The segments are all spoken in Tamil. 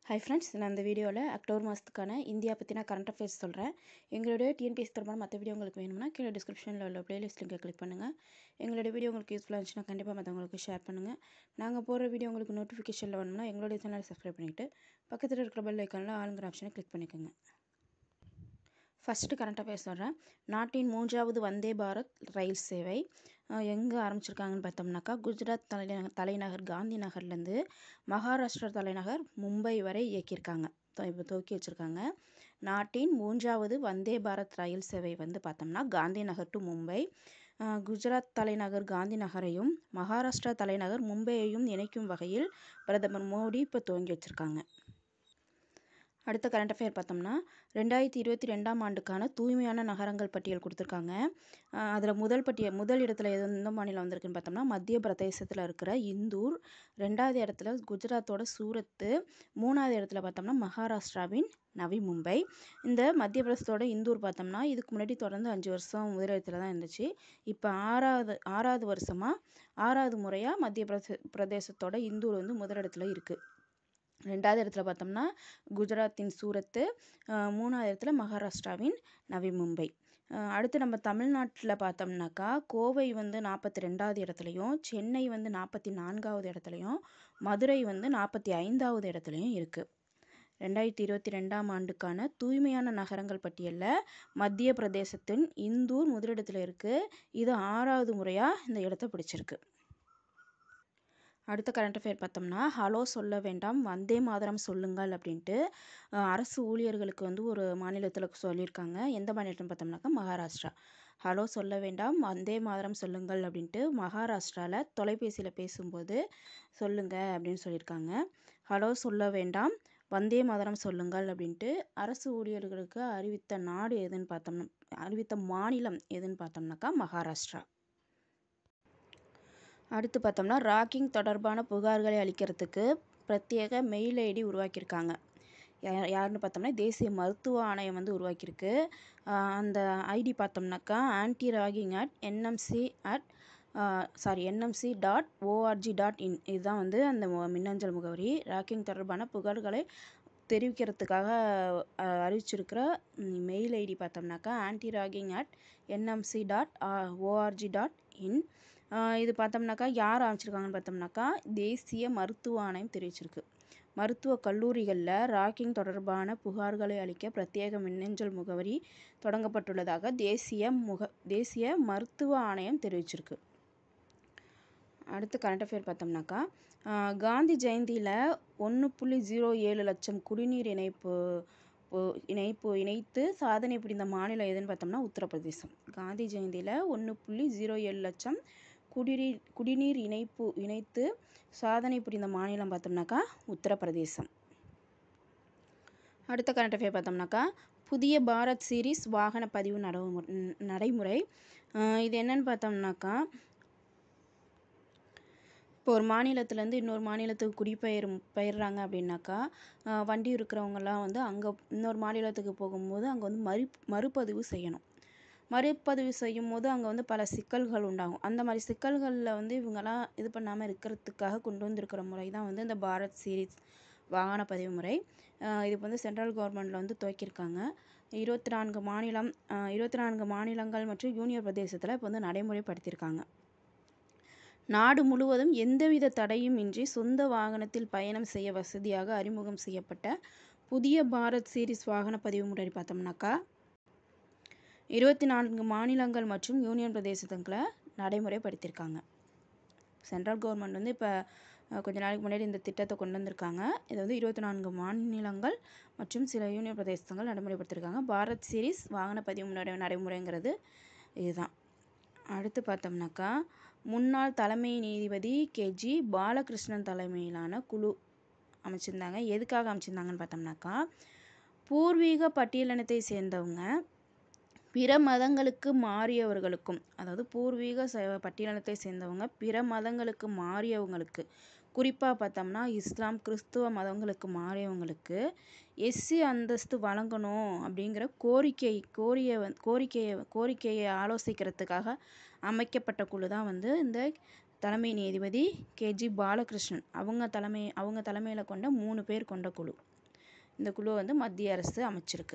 ஹாய் ஃப்ரெண்ட்ஸ் நான் இந்த வீடியோவில் அக்டோபர் மாதத்துக்கான இந்தியா பற்றின கரண்ட் அஃபேர்ஸ் சொல்கிறேன் எங்களுடைய டிஎன்பிஎஸ் தொடர்பான மற்ற வீடியோ உங்களுக்கு வேணும்னா கீழே டிஸ்கிரிப்ஷனில் உள்ள பிளேலிஸ்ட் லிங்கை கிளிக் பண்ணுங்கள் எங்களுடைய வீடியோ உங்களுக்கு யூஸ்ஃபுல்லாக இருந்துச்சுன்னா கண்டிப்பாக மற்றவங்களுக்கு ஷேர் பண்ணுங்கள் நாங்கள் போடுற வீடியோ உங்களுக்கு நோட்டிஃபிகேஷனில் வேணும்னா எங்களுடைய சேனலை சப்ஸ்கிரைப் பண்ணிவிட்டு பக்கத்தில் இருக்கிற பெல் ஐக்கானில் ஆளுங்கிற ஆப்ஷனை கிளிக் பண்ணிக்கோங்க ஃபஸ்ட்டு கரண்ட் அஃபேர்ஸ் சொல்கிறேன் நாட்டின் மூன்றாவது வந்தே பாரத் ரயில் சேவை எங்கே ஆரம்பிச்சிருக்காங்கன்னு பார்த்தோம்னாக்கா குஜராத் தலைநகர் தலைநகர் காந்தி நகர்லேருந்து மகாராஷ்டிரா தலைநகர் மும்பை வரை இயக்கியிருக்காங்க இப்போ துவக்கி வச்சுருக்காங்க நாட்டின் மூன்றாவது வந்தே பாரத் ரயில் சேவை வந்து பார்த்தோம்னா காந்தி நகர் டு மும்பை குஜராத் தலைநகர் காந்தி நகரையும் மகாராஷ்டிரா தலைநகர் மும்பையையும் இணைக்கும் வகையில் பிரதமர் மோடி இப்போ துவங்கி வச்சுருக்காங்க அடுத்த கரண்ட் அஃபேர் பார்த்தோம்னா ரெண்டாயிரத்தி இருபத்தி ரெண்டாம் ஆண்டுக்கான தூய்மையான நகரங்கள் பட்டியல் கொடுத்துருக்காங்க அதில் முதல் பட்டியல் முதல் இடத்துல எது எந்த மாநிலம் வந்திருக்குன்னு பார்த்தோம்னா மத்திய பிரதேசத்தில் இருக்கிற இந்தூர் ரெண்டாவது இடத்துல குஜராத்தோட சூரத்து மூணாவது இடத்துல பார்த்தோம்னா மகாராஷ்டிராவின் நவி மும்பை இந்த மத்திய பிரதேசத்தோட இந்தூர் பார்த்தோம்னா இதுக்கு முன்னாடி தொடர்ந்து அஞ்சு வருஷம் முதலிடத்தில் தான் இருந்துச்சு இப்போ ஆறாவது ஆறாவது வருஷமாக ஆறாவது முறையாக மத்திய பிரதே பிரதேசத்தோட இந்தூர் வந்து முதலிடத்தில் இருக்குது ரெண்டாவது இடத்துல பார்த்தோம்னா குஜராத்தின் சூரத்து மூணாவது இடத்துல மகாராஷ்டிராவின் நவி மும்பை அடுத்து நம்ம தமிழ்நாட்டில் பார்த்தோம்னாக்கா கோவை வந்து நாற்பத்தி ரெண்டாவது இடத்துலையும் சென்னை வந்து நாற்பத்தி நான்காவது இடத்துலையும் மதுரை வந்து நாற்பத்தி ஐந்தாவது இடத்துலையும் இருக்குது ரெண்டாயிரத்தி இருபத்தி ரெண்டாம் ஆண்டுக்கான தூய்மையான நகரங்கள் பட்டியலில் மத்திய பிரதேசத்தின் இந்தூர் முதலிடத்தில் இருக்குது இது ஆறாவது முறையாக இந்த இடத்த பிடிச்சிருக்கு அடுத்த கரண்ட் அஃபேர் பார்த்தோம்னா ஹலோ சொல்ல வேண்டாம் வந்தே மாதரம் சொல்லுங்கள் அப்படின்ட்டு அரசு ஊழியர்களுக்கு வந்து ஒரு மாநிலத்தில் சொல்லியிருக்காங்க எந்த மாநிலம்னு பார்த்தோம்னாக்கா மகாராஷ்டிரா ஹலோ சொல்ல வேண்டாம் வந்தே மாதரம் சொல்லுங்கள் அப்படின்ட்டு மகாராஷ்டிராவில் தொலைபேசியில் பேசும்போது சொல்லுங்கள் அப்படின்னு சொல்லியிருக்காங்க ஹலோ சொல்ல வேண்டாம் வந்தே மாதரம் சொல்லுங்கள் அப்படின்ட்டு அரசு ஊழியர்களுக்கு அறிவித்த நாடு எதுன்னு பார்த்தோம்னா அறிவித்த மாநிலம் எதுன்னு பார்த்தோம்னாக்கா மகாராஷ்டிரா அடுத்து பார்த்தோம்னா ராக்கிங் தொடர்பான புகார்களை அளிக்கிறதுக்கு பிரத்யேக மெயில் ஐடி உருவாக்கியிருக்காங்க யாருன்னு பார்த்தோம்னா தேசிய மருத்துவ ஆணையம் வந்து உருவாக்கியிருக்கு அந்த ஐடி பார்த்தோம்னாக்கா anti ragging at NMC at sorry NMC dot ORG dot in இதுதான் வந்து அந்த மின்னஞ்சல் முகவரி ராக்கிங் தொடர்பான புகார்களை தெரிவிக்கிறதுக்காக அறிவிச்சிருக்கிற மெயில் ஐடி பார்த்தோம்னாக்கா anti ragging at NMC dot ORG dot in இது பார்த்தோம்னாக்கா யார் ஆரம்பிச்சிருக்காங்கன்னு பார்த்தோம்னாக்கா தேசிய மருத்துவ ஆணையம் தெரிவிச்சிருக்கு மருத்துவ கல்லூரிகளில் ராக்கிங் தொடர்பான புகார்களை அளிக்க பிரத்யேக மின்னஞ்சல் முகவரி தொடங்கப்பட்டுள்ளதாக தேசிய முக தேசிய மருத்துவ ஆணையம் தெரிவிச்சிருக்கு அடுத்து கரண்ட் அஃபேர் பார்த்தோம்னாக்கா காந்தி ஜெயந்தியில் ஒன்று புள்ளி ஜீரோ ஏழு லட்சம் குடிநீர் இணைப்பு இணைப்பு இணைத்து சாதனை புரிந்த மாநிலம் எதுன்னு பார்த்தோம்னா உத்தரப்பிரதேசம் காந்தி ஜெயந்தியில் ஒன்று புள்ளி ஜீரோ ஏழு லட்சம் குடிநீர் குடிநீர் இணைப்பு இணைத்து சாதனை புரிந்த மாநிலம் பார்த்தோம்னாக்கா உத்தரப்பிரதேசம் அடுத்த கரண்ட் அஃபேர் பார்த்தோம்னாக்கா புதிய பாரத் சீரீஸ் வாகன பதிவு நடைமுறை இது என்னன்னு பார்த்தோம்னாக்கா இப்போ ஒரு மாநிலத்துலேருந்து இன்னொரு மாநிலத்துக்கு குடிபெயரும் பெயர்றாங்க அப்படின்னாக்கா வண்டி இருக்கிறவங்கலாம் வந்து அங்கே இன்னொரு மாநிலத்துக்கு போகும்போது அங்கே வந்து மறு மறுபதிவு செய்யணும் மறுபதிவு செய்யும் போது அங்கே வந்து பல சிக்கல்கள் உண்டாகும் அந்த மாதிரி சிக்கல்களில் வந்து இவங்கெல்லாம் இது பண்ணாமல் இருக்கிறதுக்காக கொண்டு வந்திருக்கிற முறை தான் வந்து இந்த பாரத் சீரீஸ் வாகன பதிவு முறை இது வந்து சென்ட்ரல் கவர்மெண்ட்டில் வந்து துவக்கியிருக்காங்க இருபத்தி நான்கு மாநிலம் இருபத்தி நான்கு மாநிலங்கள் மற்றும் யூனியன் பிரதேசத்தில் இப்போ வந்து நடைமுறைப்படுத்தியிருக்காங்க நாடு முழுவதும் எந்தவித தடையும் இன்றி சொந்த வாகனத்தில் பயணம் செய்ய வசதியாக அறிமுகம் செய்யப்பட்ட புதிய பாரத் சீரீஸ் வாகன பதிவு முறை பார்த்தோம்னாக்கா இருபத்தி நான்கு மாநிலங்கள் மற்றும் யூனியன் பிரதேசத்துங்களை நடைமுறைப்படுத்தியிருக்காங்க சென்ட்ரல் கவர்மெண்ட் வந்து இப்போ கொஞ்ச நாளைக்கு முன்னாடி இந்த திட்டத்தை கொண்டு வந்திருக்காங்க இது வந்து இருபத்தி நான்கு மாநிலங்கள் மற்றும் சில யூனியன் பிரதேசங்கள் நடைமுறைப்படுத்தியிருக்காங்க பாரத் சீரீஸ் வாகன பதிவு முறை நடைமுறைங்கிறது இதுதான் அடுத்து பார்த்தோம்னாக்கா முன்னாள் தலைமை நீதிபதி கேஜி பாலகிருஷ்ணன் தலைமையிலான குழு அமைச்சிருந்தாங்க எதுக்காக அமைச்சிருந்தாங்கன்னு பார்த்தோம்னாக்கா பூர்வீக பட்டியலினத்தை சேர்ந்தவங்க பிற மதங்களுக்கு மாறியவர்களுக்கும் அதாவது பூர்வீக பட்டியலினத்தை சேர்ந்தவங்க பிற மதங்களுக்கு மாறியவங்களுக்கு குறிப்பாக பார்த்தோம்னா இஸ்லாம் கிறிஸ்துவ மதங்களுக்கு மாறியவங்களுக்கு எஸ்சி அந்தஸ்து வழங்கணும் அப்படிங்கிற கோரிக்கை கோரிய கோரிக்கையை கோரிக்கையை ஆலோசிக்கிறதுக்காக அமைக்கப்பட்ட குழு தான் வந்து இந்த தலைமை நீதிபதி கேஜி பாலகிருஷ்ணன் அவங்க தலைமை அவங்க தலைமையில் கொண்ட மூணு பேர் கொண்ட குழு இந்த குழுவை வந்து மத்திய அரசு அமைச்சிருக்கு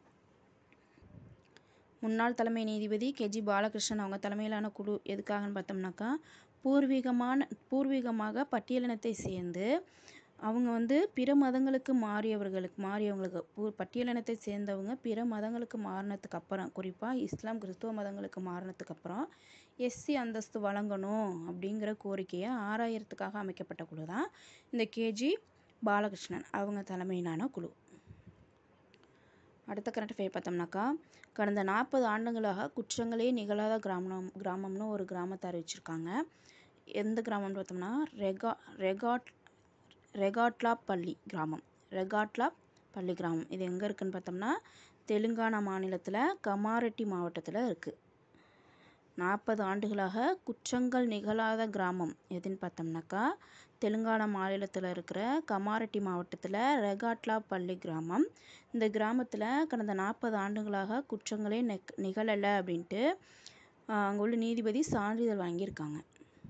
முன்னாள் தலைமை நீதிபதி கெஜி பாலகிருஷ்ணன் அவங்க தலைமையிலான குழு எதுக்காகன்னு பார்த்தோம்னாக்கா பூர்வீகமான பூர்வீகமாக பட்டியலினத்தை சேர்ந்து அவங்க வந்து பிற மதங்களுக்கு மாறியவர்களுக்கு மாறியவங்களுக்கு பூ பட்டியலினத்தை சேர்ந்தவங்க பிற மதங்களுக்கு மாறினதுக்கு அப்புறம் குறிப்பாக இஸ்லாம் கிறிஸ்துவ மதங்களுக்கு மாறினதுக்கு அப்புறம் எஸ்சி அந்தஸ்து வழங்கணும் அப்படிங்கிற கோரிக்கையை ஆராயறதுக்காக அமைக்கப்பட்ட குழு தான் இந்த கேஜி பாலகிருஷ்ணன் அவங்க தலைமையிலான குழு அடுத்த கரண்ட் அஃபேர் பார்த்தோம்னாக்கா கடந்த நாற்பது ஆண்டுகளாக குற்றங்களே நிகழாத கிராமம் கிராமம்னு ஒரு கிராமத்தை அறிவிச்சிருக்காங்க எந்த கிராமம்னு பார்த்தோம்னா ரெகா ரெகாட் ரெகாட்லா பள்ளி கிராமம் ரெகாட்லா பள்ளி கிராமம் இது எங்கே இருக்குன்னு பார்த்தோம்னா தெலுங்கானா மாநிலத்தில் கமாரெட்டி மாவட்டத்தில் இருக்குது நாற்பது ஆண்டுகளாக குற்றங்கள் நிகழாத கிராமம் எதுன்னு பார்த்தோம்னாக்கா தெலுங்கானா மாநிலத்தில் இருக்கிற கமாரெட்டி மாவட்டத்தில் ரெகாட்லா பள்ளி கிராமம் இந்த கிராமத்தில் கடந்த நாற்பது ஆண்டுகளாக குற்றங்களே நெக் நிகழலை அப்படின்ட்டு அங்கே உள்ள நீதிபதி சான்றிதழ் வாங்கியிருக்காங்க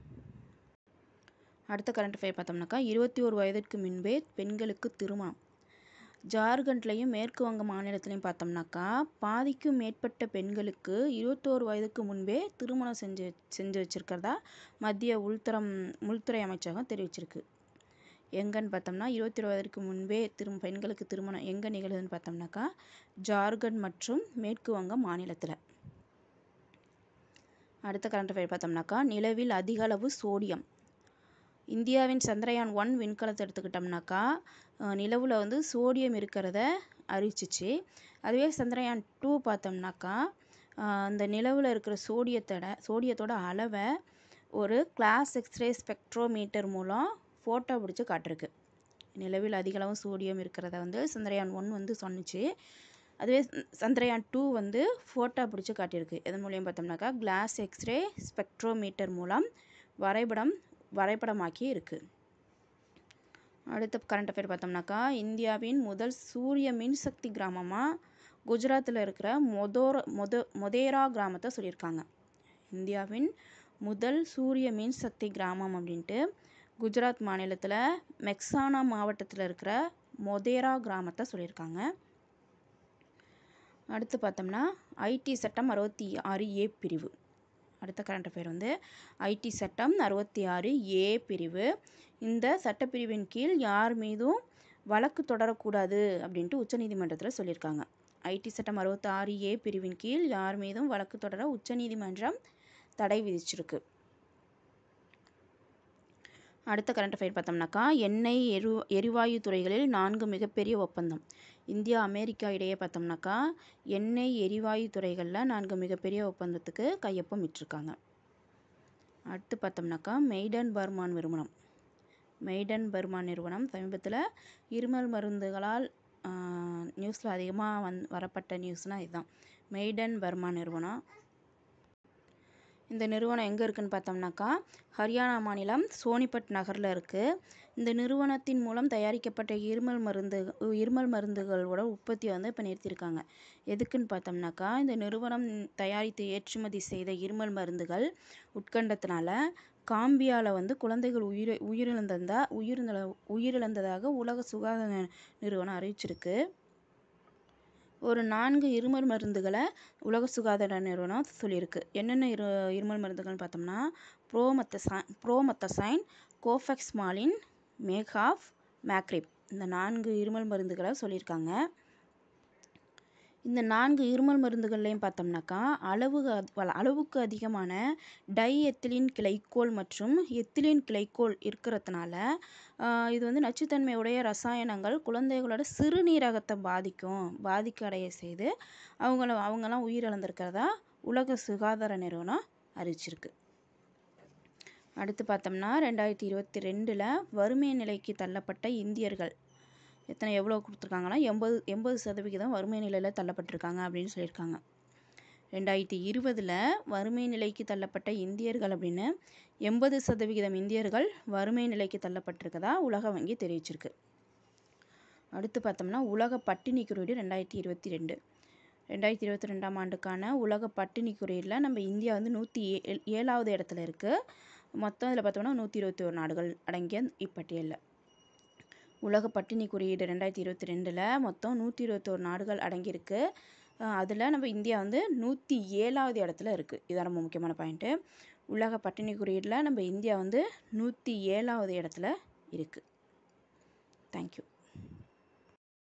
அடுத்த கரண்ட் அஃபேர் பார்த்தோம்னாக்கா இருபத்தி ஒரு வயதிற்கு முன்பே பெண்களுக்கு திருமணம் ஜார்க்கண்ட்லேயும் மேற்கு வங்க மாநிலத்திலையும் பார்த்தோம்னாக்கா பாதிக்கும் மேற்பட்ட பெண்களுக்கு இருபத்தோரு வயதுக்கு முன்பே திருமணம் செஞ்சு செஞ்சு வச்சுருக்கிறதா மத்திய உள்துறம் உள்துறை அமைச்சகம் தெரிவிச்சிருக்கு எங்கன்னு பார்த்தோம்னா இருபத்தி ஒரு வயதிற்கு முன்பே திரும் பெண்களுக்கு திருமணம் எங்கே நிகழுதுன்னு பார்த்தோம்னாக்கா ஜார்க்கண்ட் மற்றும் மேற்கு வங்க மாநிலத்தில் அடுத்த கரண்ட் அஃபேர் பார்த்தோம்னாக்கா நிலவில் அதிக அளவு சோடியம் இந்தியாவின் சந்திரயான் ஒன் விண்கலத்தை எடுத்துக்கிட்டோம்னாக்கா நிலவில் வந்து சோடியம் இருக்கிறத அறிவிச்சிச்சு அதுவே சந்திரயான் டூ பார்த்தோம்னாக்கா அந்த நிலவில் இருக்கிற சோடியத்தோட சோடியத்தோட அளவை ஒரு கிளாஸ் எக்ஸ்ரே ஸ்பெக்ட்ரோமீட்டர் மூலம் ஃபோட்டோ பிடிச்சி காட்டிருக்கு நிலவில் அதிக அளவு சோடியம் இருக்கிறத வந்து சந்திரயான் ஒன் வந்து சொன்னிச்சு அதுவே சந்திரயான் டூ வந்து ஃபோட்டோ பிடிச்சி காட்டியிருக்கு எதன் மூலியம் பார்த்தோம்னாக்கா கிளாஸ் எக்ஸ்ரே ஸ்பெக்ட்ரோமீட்டர் மூலம் வரைபடம் வரைபடமாக்கி இருக்குது அடுத்த கரண்ட் அஃபேர் பார்த்தோம்னாக்கா இந்தியாவின் முதல் சூரிய மின்சக்தி கிராமமாக குஜராத்தில் இருக்கிற மொதோர மொத மொதேரா கிராமத்தை சொல்லியிருக்காங்க இந்தியாவின் முதல் சூரிய மின்சக்தி கிராமம் அப்படின்ட்டு குஜராத் மாநிலத்தில் மெக்சானா மாவட்டத்தில் இருக்கிற மொதேரா கிராமத்தை சொல்லியிருக்காங்க அடுத்து பார்த்தோம்னா ஐடி சட்டம் அறுபத்தி ஆறு ஏ பிரிவு அடுத்த கரண்ட் அஃபேர் வந்து ஐடி சட்டம் அறுபத்தி ஆறு ஏ பிரிவு இந்த சட்டப்பிரிவின் கீழ் யார் மீதும் வழக்கு தொடரக்கூடாது அப்படின்ட்டு உச்சநீதிமன்றத்தில் சொல்லியிருக்காங்க ஐடி சட்டம் அறுபத்தி ஆறு ஏ பிரிவின் கீழ் யார் மீதும் வழக்கு தொடர உச்சநீதிமன்றம் தடை விதிச்சிருக்கு அடுத்த கரண்ட் அஃபேர் பார்த்தோம்னாக்கா எண்ணெய் எரு எரிவாயு துறைகளில் நான்கு மிகப்பெரிய ஒப்பந்தம் இந்தியா அமெரிக்கா இடையே பார்த்தோம்னாக்கா எண்ணெய் எரிவாயு துறைகளில் நான்கு மிகப்பெரிய ஒப்பந்தத்துக்கு கையொப்பம் இட்டிருக்காங்க அடுத்து பார்த்தோம்னாக்கா மெய்டன் பர்மான் நிறுவனம் மெய்டன் பர்மான் நிறுவனம் சமீபத்தில் இருமல் மருந்துகளால் நியூஸில் அதிகமாக வந் வரப்பட்ட நியூஸ்னால் இதுதான் மெய்டன் பர்மா நிறுவனம் இந்த நிறுவனம் எங்கே இருக்குன்னு பார்த்தோம்னாக்கா ஹரியானா மாநிலம் சோனிபட் நகரில் இருக்குது இந்த நிறுவனத்தின் மூலம் தயாரிக்கப்பட்ட இருமல் மருந்து இருமல் மருந்துகளோட உற்பத்தியை வந்து இப்போ நிறுத்தியிருக்காங்க எதுக்குன்னு பார்த்தோம்னாக்கா இந்த நிறுவனம் தயாரித்து ஏற்றுமதி செய்த இருமல் மருந்துகள் உட்கண்டத்தினால காம்பியாவில் வந்து குழந்தைகள் உயிர் உயிரிழந்ததா உயிரிழந்த உயிரிழந்ததாக உலக சுகாதார நிறுவனம் அறிவிச்சிருக்கு ஒரு நான்கு இருமல் மருந்துகளை உலக சுகாதார நிறுவனம் சொல்லியிருக்கு என்னென்ன இரு இருமல் மருந்துகள்னு பார்த்தோம்னா ப்ரோமத்தசை ப்ரோமத்தசைன் கோஃபெக்ஸ் மாலின் மேகாஃப் மேக்ரிப் இந்த நான்கு இருமல் மருந்துகளை சொல்லியிருக்காங்க இந்த நான்கு இருமல் மருந்துகள்லையும் பார்த்தோம்னாக்கா அளவு அளவுக்கு அதிகமான டை எத்திலின் கிளைக்கோல் மற்றும் எத்திலின் கிளைக்கோல் இருக்கிறதுனால இது வந்து நச்சுத்தன்மையுடைய ரசாயனங்கள் குழந்தைகளோட சிறுநீரகத்தை பாதிக்கும் பாதிக்க அடைய செய்து அவங்கள அவங்கெல்லாம் உயிரிழந்திருக்கிறதா உலக சுகாதார நிறுவனம் அறிவிச்சிருக்கு அடுத்து பார்த்தோம்னா ரெண்டாயிரத்தி இருபத்தி ரெண்டில் வறுமை நிலைக்கு தள்ளப்பட்ட இந்தியர்கள் எத்தனை எவ்வளோ கொடுத்துருக்காங்கன்னா எண்பது எண்பது சதவிகிதம் வறுமை நிலையில் தள்ளப்பட்டிருக்காங்க அப்படின்னு சொல்லியிருக்காங்க ரெண்டாயிரத்தி இருபதில் வறுமை நிலைக்கு தள்ளப்பட்ட இந்தியர்கள் அப்படின்னு எண்பது சதவிகிதம் இந்தியர்கள் வறுமை நிலைக்கு தள்ளப்பட்டிருக்கதா உலக வங்கி தெரிவிச்சிருக்கு அடுத்து பார்த்தோம்னா உலக பட்டினி குறியீடு ரெண்டாயிரத்தி இருபத்தி ரெண்டு ரெண்டாயிரத்தி இருபத்தி ரெண்டாம் ஆண்டுக்கான உலக பட்டினி குறியீடில் நம்ம இந்தியா வந்து நூற்றி ஏ ஏழாவது இடத்துல இருக்குது மொத்தம் இதில் பார்த்தோம்னா நூற்றி இருபத்தி ஒரு நாடுகள் அடங்கிய இப்பட்டியலில் உலக பட்டினி குறியீடு ரெண்டாயிரத்தி இருபத்தி ரெண்டில் மொத்தம் நூற்றி இருபத்தோரு நாடுகள் அடங்கியிருக்கு அதில் நம்ம இந்தியா வந்து நூற்றி ஏழாவது இடத்துல இருக்குது இதான் ரொம்ப முக்கியமான பாயிண்ட்டு உலக பட்டினி குறியீடில் நம்ம இந்தியா வந்து நூற்றி ஏழாவது இடத்துல இருக்குது தேங்க்யூ